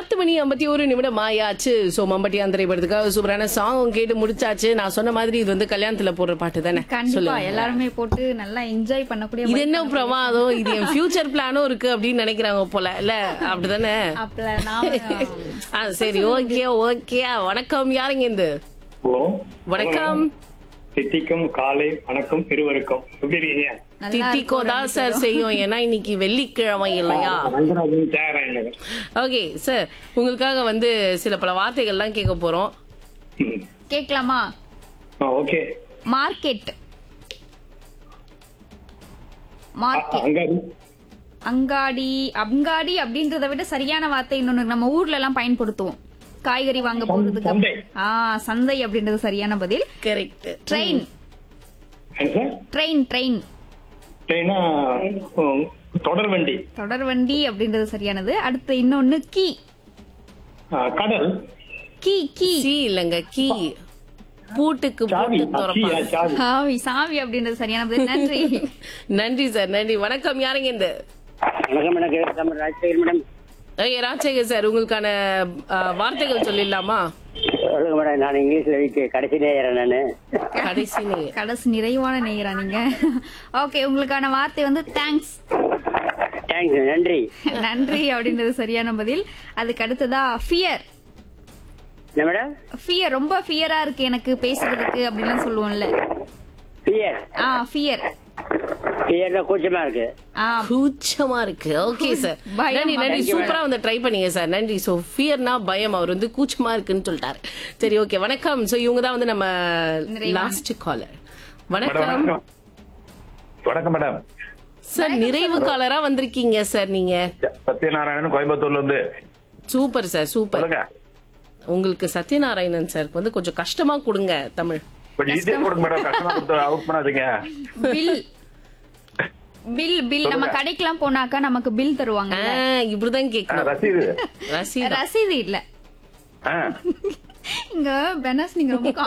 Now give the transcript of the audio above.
பத்து மணி ஐம்பத்தி ஒரு நிமிடம் ஆயாச்சு சோ மம்பட்டி அந்த திரைப்படத்துக்காக சூப்பரான சாங் கேட்டு முடிச்சாச்சு நான் சொன்ன மாதிரி இது வந்து கல்யாணத்துல போடுற பாட்டு தானே கண்டிப்பா எல்லாருமே போட்டு நல்லா என்ஜாய் பண்ணக்கூடிய இது என்ன பிரமாதம் இது என் ஃபியூச்சர் பிளானும் இருக்கு அப்படின்னு நினைக்கிறாங்க போல இல்ல அப்படிதானே அப்பல நான் ஆ சரி ஓகே ஓகே வணக்கம் யாருங்க இந்த ஹலோ வணக்கம் சித்திக்கும் காலை வணக்கம் இருவருக்கும் எப்படி இருக்கீங்க நல்லா திட்டிக்கோ தான் சார் செய்யும் ஏன்னா இன்னைக்கு வெள்ளிக்கிழமை இல்லையா ரங்கராஜன் தியாகராயன் நகர் ஓகே சார் உங்களுக்காக வந்து சில பல வார்த்தைகள்லாம் கேட்க போறோம் ம். கேட்கலாமா ஆ ஓகே மார்க்கெட் அ- மார்க்கெட் அங்காடி அங்காடி அங்காடி அப்படின்றத விட சரியான வார்த்தை இன்னொன்னு நம்ம ஊர்ல எல்லாம் பயன்படுத்துவோம் காய்கறி வாங்க போறதுக்கு சந்தை. ஆ சந்தை அப்படின்றது சரியான பதில் கரெக்ட் ட்ரெயின் என்ன சார் ட்ரெயின் ட்ரெயின் ட்ரெயினா ம், தொடர் வண்டி தொடர் வண்டி அப்படின்றது சரியானது அடுத்து இன்னொன்னு கீ ஆ, கடல் கீ கீ சி இல்லங்க கீ பூட்டுக்கு சாவி பூட்டு ஆ, கீயா, திறப்பாங்க சாவி சாவி சாவி அப்படின்றது சரியான பதில் நன்றி நன்றி சார் நன்றி வணக்கம் யாருங்க இந்த வணக்கம் எனக்கு நம்ம ராஜசேகர் மேடம் ஏய், ராஜசேகர் சார் உங்களுக்கான ஆ, வார்த்தைகள் சொல்லிடலாமா சொல்லுங்க மேடம் நான் இங்கிலீஷ்ல வீக்கு கடைசி நேரம் நானு கடைசி நீ கடைசி நிறைவான நேயரா நீங்க ஓகே உங்களுக்கான வார்த்தை வந்து தேங்க்ஸ் தேங்க்ஸ் நன்றி நன்றி அப்படின்றது சரியான பதில் அதுக்கு அடுத்ததா ஃபியர் என்ன மேடம் ஃபியர் ரொம்ப ஃபியரா இருக்கு எனக்கு பேசுறதுக்கு அப்படின்லாம் சொல்லுவோம்ல பியர் ஆ ஃபியர் பியர்ல கூச்சமா இருக்கு ஆ கூச்சமா இருக்கு ஓகே சார் பயம் நன்றி நன்றி அப்படி சூப்பரா வந்து ட்ரை பண்ணீங்க சார் நன்றி சோ ஃபியர்னா பயம் அவர் வந்து கூச்சமா இருக்குன்னு சொல்லிட்டாரு சரி ஓகே வணக்கம் சோ இவங்க தான் வந்து நம்ம நிறைவான. லாஸ்ட் காலர் மேடம் வணக்கம் வணக்கம் வணக்கம் மேடம் சார் நிறைவு காலரா வந்திருக்கீங்க சார் நீங்க சத்யநாராயணன் கோயம்புத்தூர்ல இருந்து சூப்பர் சார் சூப்பர் சொல்லுங்க உங்களுக்கு சத்யநாராயணன் சார் வந்து கொஞ்சம் கஷ்டமா கொடுங்க தமிழ் கொஞ்சம் ஈஸியா கொடுங்க மேடம் கஷ்டமா கொடுத்து அவுட் பண்ணாதீங்க பில் பில் பில் நம்ம கடைக்கெல்லாம் போனாக்கா நமக்கு பில் தருவாங்க ஆ, இப்படிதான் ஆ, கேட்கணும் ரசீது ரசீதா ரசீது இல்ல ஆ, இங்க பெனஸ் நீங்க ரொம்ப